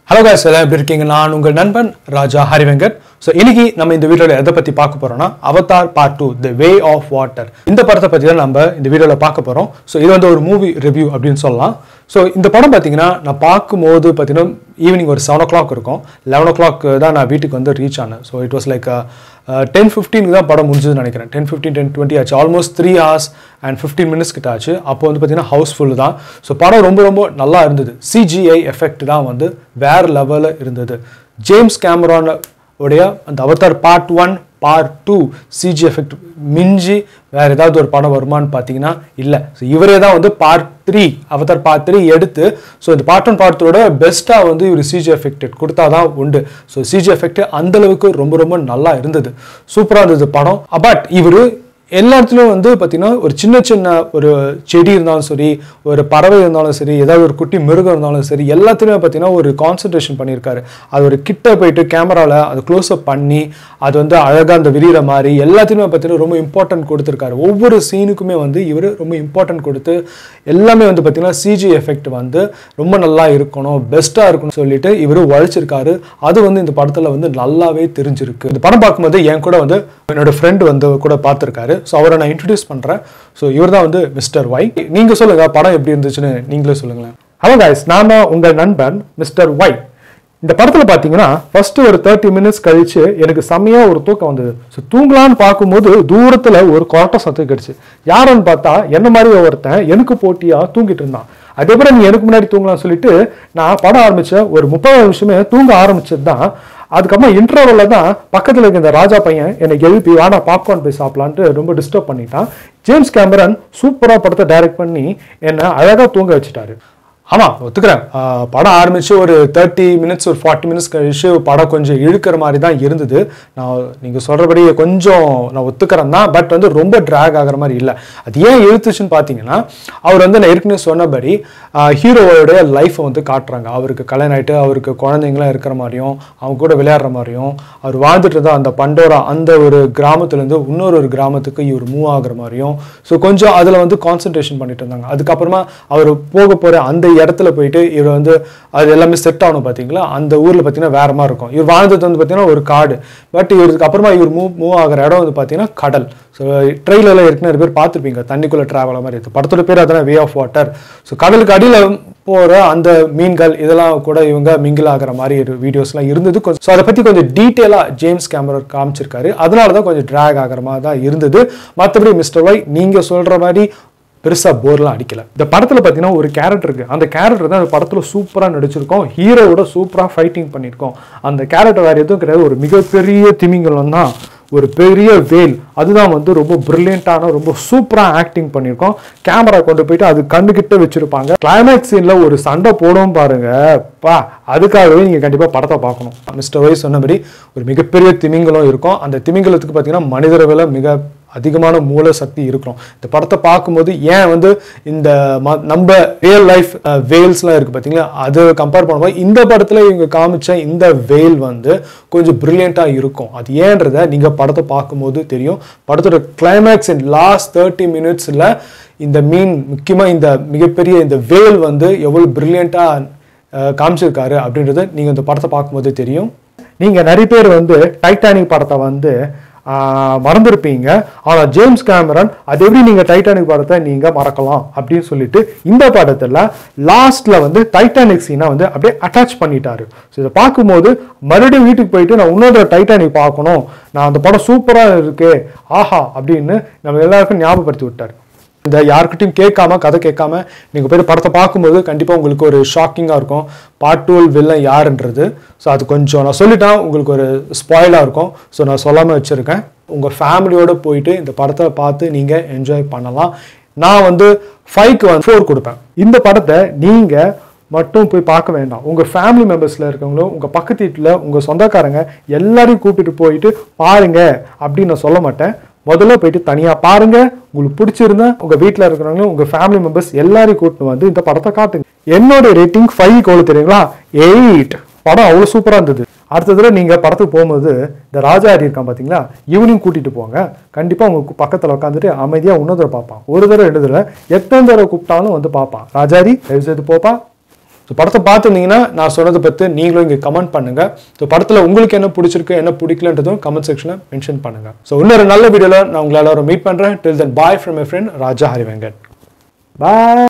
hello guys எல்லாம் எப்படி இருக்கீங்க நான் உங்கள் நண்பன் ராஜா ஹரிவெங்கட் ஸோ இன்னைக்கு நம்ம இந்த வீடியோவில் எதை பற்றி பார்க்க போறோம்னா Avatar part two the way of water இந்த படத்தை பற்றி தான் நம்ம இந்த வீடியோவில் பார்க்க போகிறோம் ஸோ இது வந்து ஒரு மூவி ரிவ்யூ அப்படின்னு சொல்லலாம் ஸோ இந்த படம் பார்த்தீங்கன்னா நான் பார்க்கும்போது பார்த்தீங்கன்னா ஈவினிங் ஒரு செவன் ஓ கிளாக் இருக்கும் லெவன் ஓ கிளாக் தான் நான் வீட்டுக்கு வந்து ரீச் ஆனேன் so it was like ten ஃபிஃப்டீனுக்கு தான் படம் முடிஞ்சதுன்னு நினைக்கிறேன் டென் ஃபிஃப்டீன் டென் டுவெண்ட்டி ஆச்சு almost three hours and fifteen minutes கிட்ட ஆச்சு அப்போ வந்து பார்த்தீங்கன்னா ஹவுஸ்ஃபுல் தான் ஸோ படம் ரொம்ப ரொம்ப நல்லா இருந்தது சிஜிஐ எஃபெக்ட் தான் வந்து வேற லெவலில் இருந்தது ஜேம்ஸ் கேமரான் உடைய அந்த Avatar part one part two CG effect மிஞ்சி வேற ஏதாவது ஒரு படம் வருமான்னு பார்த்தீங்கன்னா இல்லை ஸோ இவரே தான் வந்து part three Avatar part three எடுத்து ஸோ இந்த பார்ட் ஒன் பார்ட் டூட பெஸ்ட்டாக வந்து இவர் சிஜி எஃபெக்ட் கொடுத்தா தான் உண்டு ஸோ சிஜி எஃபெக்ட் அந்த அளவுக்கு ரொம்ப ரொம்ப நல்லா இருந்தது சூப்பராக இருந்தது படம் பட் இவர் எல்லா இடத்துலையும் வந்து பார்த்தீங்கன்னா ஒரு சின்ன சின்ன ஒரு செடி இருந்தாலும் சரி ஒரு பறவை இருந்தாலும் சரி ஏதாவது ஒரு குட்டி மிருகம் இருந்தாலும் சரி எல்லாத்துலேயுமே பார்த்தீங்கன்னா ஒரு கான்சன்ட்ரேஷன் பண்ணியிருக்காரு அது ஒரு கிட்ட போயிட்டு கேமராவில் அது க்ளோஸ்அப் பண்ணி அது வந்து அழகாக அந்த விரிகிற மாதிரி எல்லாத்தையுமே பார்த்தீங்கன்னா ரொம்ப இம்பார்ட்டன்ட் கொடுத்துருக்காரு ஒவ்வொரு சீனுக்குமே வந்து இவர் ரொம்ப இம்பார்ட்டன்ட் கொடுத்து எல்லாமே வந்து பார்த்தீங்கன்னா சிஜி எஃபெக்ட் வந்து ரொம்ப நல்லா இருக்கணும் பெஸ்ட்டாக இருக்கணும்னு சொல்லிட்டு இவர் உழைச்சிருக்காரு அது வந்து இந்த படத்தில் வந்து நல்லாவே தெரிஞ்சிருக்கு இந்த படம் பார்க்கும்போது என் கூட வந்து என்னோட ஃப்ரெண்டு வந்து கூட பார்த்துருக்காரு ஸோ அவரை நான் இன்ட்ரடியூஸ் பண்ணுறேன் ஸோ இவர் தான் வந்து மிஸ்டர் ஒய் நீங்கள் சொல்லுங்க படம் எப்படி இருந்துச்சுன்னு நீங்களே சொல்லுங்களேன் ஹலோ guys நான் தான் உங்கள் நண்பன் மிஸ்டர் ஒய் இந்த படத்தில் பார்த்தீங்கன்னா ஃபர்ஸ்ட் ஒரு தேர்ட்டி மினிட்ஸ் கழிச்சு எனக்கு செம்மையாக ஒரு தூக்கம் வந்தது ஸோ தூங்கலான்னு பார்க்கும்போது தூரத்தில் ஒரு கொரட்டை சத்தம் கிடைச்சு யாருன்னு பார்த்தா என்ன மாதிரி ஒருத்தன் எனக்கு போட்டியாக தூங்கிட்டு இருந்தான் அதேபோல் நீ எனக்கு முன்னாடி தூங்கலாம்னு சொல்லிட்டு நான் படம் ஆரம்பிச்ச ஒரு முப்பது நிமிஷமே தூங்க ஆரம்பிச்சது தான் அதுக்கப்புறம் இன்டர்வல்ல தான் பக்கத்தில் இருக்க இந்த ராஜா பையன் என்னை எழுப்பி வாடா பாப்கார்ன் போய் சாப்பிடலான்ட்டு ரொம்ப டிஸ்டர்ப் பண்ணிட்டான் ஜேம்ஸ் கேமரன் சூப்பராக படத்தை டைரக்ட் பண்ணி என்னை அழகாக தூங்க வச்சுட்டாரு ஆமாம் ஒத்துக்கிறேன் ஆஹ் படம் ஆரம்பிச்சு ஒரு தேர்ட்டி மினிட்ஸ் ஒரு ஃபார்ட்டி மினிட்ஸ் கழிச்சு படம் கொஞ்சம் இழுக்கிற மாதிரி தான் இருந்தது நான் நீங்கள் சொல்கிறபடி கொஞ்சம் நான் ஒத்துக்கிறேன் தான் பட் வந்து ரொம்ப ட்ராக் ஆகிற மாதிரி இல்லை அது ஏன் இழுத்துச்சுன்னு பார்த்தீங்கன்னா அவர் வந்து நான் ஏற்கனவே சொன்னபடி ஹீரோவோடைய லைஃப்பை வந்து காட்டுறாங்க அவருக்கு கல்யாணம் ஆகிட்டு அவருக்கு குழந்தைங்களாம் இருக்கிற மாதிரியும் அவங்க கூட விளையாடுற மாதிரியும் அவர் வாழ்ந்துட்டு இருந்த அந்த பண்டோரா அந்த ஒரு கிராமத்துலேருந்து இன்னொரு ஒரு கிராமத்துக்கு இவர் மூவ் ஆகுற மாதிரியும் ஸோ கொஞ்சம் அதில் வந்து கான்சன்ட்ரேஷன் பண்ணிட்டு இருந்தாங்க அதுக்கப்புறமா அவர் போக போகிற அந்த இடத்துல போயிட்டு இவர் வந்து அது எல்லாமே செட் ஆகணும் பார்த்தீங்களா அந்த ஊரில் பார்த்தீங்கன்னா வேற மாதிரி இருக்கும் இவர் வாழ்ந்தது வந்து பார்த்தீங்கன்னா ஒரு காடு பட் இவருக்கு அப்புறமா இவர் மூவ் மூவ் ஆகிற இடம் வந்து பார்த்தீங்கன்னா கடல் ஸோ ட்ரெயிலரில் ஏற்கனவே நிறைய பேர் பார்த்துருப்பீங்க தண்ணிக்குள்ளே ட்ராவல் மாதிரி இருக்குது படத்தோட பேர் அதான் வே ஆஃப் வாட்டர் ஸோ கடலுக்கு அடியில் போகிற அந்த மீன்கள் இதெல்லாம் கூட இவங்க மிங்கிள் ஆகிற மாதிரி ஒரு வீடியோஸ்லாம் இருந்தது கொஞ்சம் ஸோ அதை பற்றி கொஞ்சம் டீட்டெயிலாக ஜேம்ஸ் கேமரா காமிச்சிருக்காரு அதனால தான் கொஞ்சம் ட்ராக் ஆகிற மாதிரி தான் இருந்தது மற்றபடி மிஸ்டர் ஒய் நீங்கள் சொல்கிற மாதிரி பெருசாக போர்லாம் அடிக்கல இந்த படத்தில் பார்த்தீங்கன்னா ஒரு கேரக்டர் இருக்கு அந்த கேரக்டர் தான் அந்த படத்தில் சூப்பராக நடிச்சிருக்கோம் ஹீரோவோட சூப்பராக ஃபைட்டிங் பண்ணியிருக்கோம் அந்த கேரக்டர் வேறு எதுவும் கிடையாது ஒரு மிகப்பெரிய திமிங்கலம் தான் ஒரு பெரிய வேல் அதுதான் வந்து ரொம்ப பிரில்லியண்டான ரொம்ப சூப்பராக ஆக்டிங் பண்ணியிருக்கோம் கேமரா கொண்டு போயிட்டு அது கண்ணுக்கிட்ட வச்சிருப்பாங்க கிளைமேக்ஸ் சீனில் ஒரு சண்டை போடும் பாருங்க பா அதுக்காகவே நீங்கள் கண்டிப்பாக படத்தை பார்க்கணும் மிஸ்டர் ஒய் சொன்னபடி ஒரு மிகப்பெரிய திமிங்கலம் இருக்கும் அந்த திமிங்கலத்துக்கு பார்த்தீங்கன்னா மனிதரை விட மிக அதிகமான மூல சக்தி இருக்கும் இந்த படத்தை பார்க்கும்போது ஏன் வந்து இந்த ம- நம்ம ரியல் லைஃப் வேல்ஸ்லாம் இருக்குது பார்த்தீங்களா அது கம்பேர் பண்ணும்போது இந்த படத்தில் இவங்க காமிச்ச இந்த வேல் வந்து கொஞ்சம் ப்ரில்லியண்ட்டாக இருக்கும் அது ஏன்றதை நீங்கள் படத்தை பார்க்கும்போது தெரியும் படத்தோட கிளைமேக்ஸ் இன் லாஸ்ட் தேர்ட்டி மினிட்ஸில் இந்த மீன் முக்கியமாக இந்த மிகப்பெரிய இந்த வேல் வந்து எவ்வளோ ப்ரில்லியண்ட்டாக காமிச்சிருக்காரு அப்படின்றது நீங்கள் இந்த படத்தை பார்க்கும்போது தெரியும் நீங்கள் நிறைய பேர் வந்து டைட்டானிக் படத்தை வந்து ஆஹ் மறந்துருப்பீங்க ஆனால் ஜேம்ஸ் கேமரன் அது எப்படி நீங்கள் டைட்டானிக் படத்தை நீங்கள் மறக்கலாம் அப்படின்னு சொல்லிட்டு இந்த படத்தில் லாஸ்ட்டில் வந்து டைட்டானிக் சீனை வந்து அப்படியே அட்டாச் பண்ணிட்டாரு ஸோ இதை பார்க்கும்போது மறுபடியும் வீட்டுக்கு போயிட்டு நான் இன்னொரு டைட்டானிக் பார்க்கணும் நான் அந்த படம் சூப்பராக இருக்கு ஆஹா அப்படின்னு நம்ம எல்லாருக்கும் ஞாபகப்படுத்தி விட்டார் இந்த யாருக்கிட்டையும் கேட்காம கதை கேட்காம நீங்கள் போய் படத்தை பார்க்கும்போது கண்டிப்பாக உங்களுக்கு ஒரு ஷாக்கிங்காக இருக்கும் பாட்டூல் வில்லன் யாருன்றது ஸோ அது கொஞ்சம் நான் சொல்லிட்டேன் உங்களுக்கு ஒரு ஸ்பாயிலாக இருக்கும் ஸோ நான் சொல்லாமல் வச்சுருக்கேன் உங்கள் ஃபேமிலியோடு போயிட்டு இந்த படத்தை பார்த்து நீங்கள் என்ஜாய் பண்ணலாம் நான் வந்து ஃபைவ்க்கு வந்து ஃபோர் கொடுப்பேன் இந்த படத்தை நீங்கள் மட்டும் போய் பார்க்க வேண்டாம் உங்கள் ஃபேமிலி மெம்பர்ஸில் இருக்கவங்களும் உங்கள் பக்கத்து வீட்டில் உங்கள் சொந்தக்காரங்க எல்லாரையும் கூப்பிட்டு போயிட்டு பாருங்க அப்படின்னு நான் சொல்ல மாட்டேன் முதல்ல போயிட்டு தனியாக பாருங்க உங்களுக்கு பிடிச்சிருந்தா உங்கள் வீட்டில் இருக்கிறவங்களும் உங்கள் ஃபேமிலி மெம்பர்ஸ் எல்லாரையும் கூட்டிட்டு வந்து இந்த படத்தை காட்டுங்க என்னோட ரேட்டிங் ஃபைவ் எவ்வளோ தெரியுங்களா எயிட் படம் அவ்வளோ சூப்பராக இருந்தது அடுத்த தடவை நீங்கள் படத்துக்கு போகும்போது இந்த ராஜாரி இருக்கான் பார்த்தீங்களா இவனையும் கூட்டிட்டு போங்க கண்டிப்பாக உங்க பக்கத்தில் உட்காந்துட்டு அமைதியாக இன்னொரு தடவை பார்ப்பான் ஒரு தடவை ரெண்டு தடவை எத்தனை தடவை கூப்பிட்டாலும் வந்து பார்ப்பான் ராஜாரி தயவு செய்து போப்பா ஸோ படத்தை பார்த்துருந்தீங்கன்னா நான் சொன்னதை பற்றி நீங்களும் இங்கே கமெண்ட் பண்ணுங்க ஸோ படத்தில் உங்களுக்கு என்ன பிடிச்சிருக்கு என்ன பிடிக்கலன்றதும் கமெண்ட் செக்ஷனில் மென்ஷன் பண்ணுங்க ஸோ இன்னொரு நல்ல வீடியோவில் நான் உங்களை எல்லாரும் மீட் பண்ணுறேன் till then bye from my friend Raja Harivenkat bye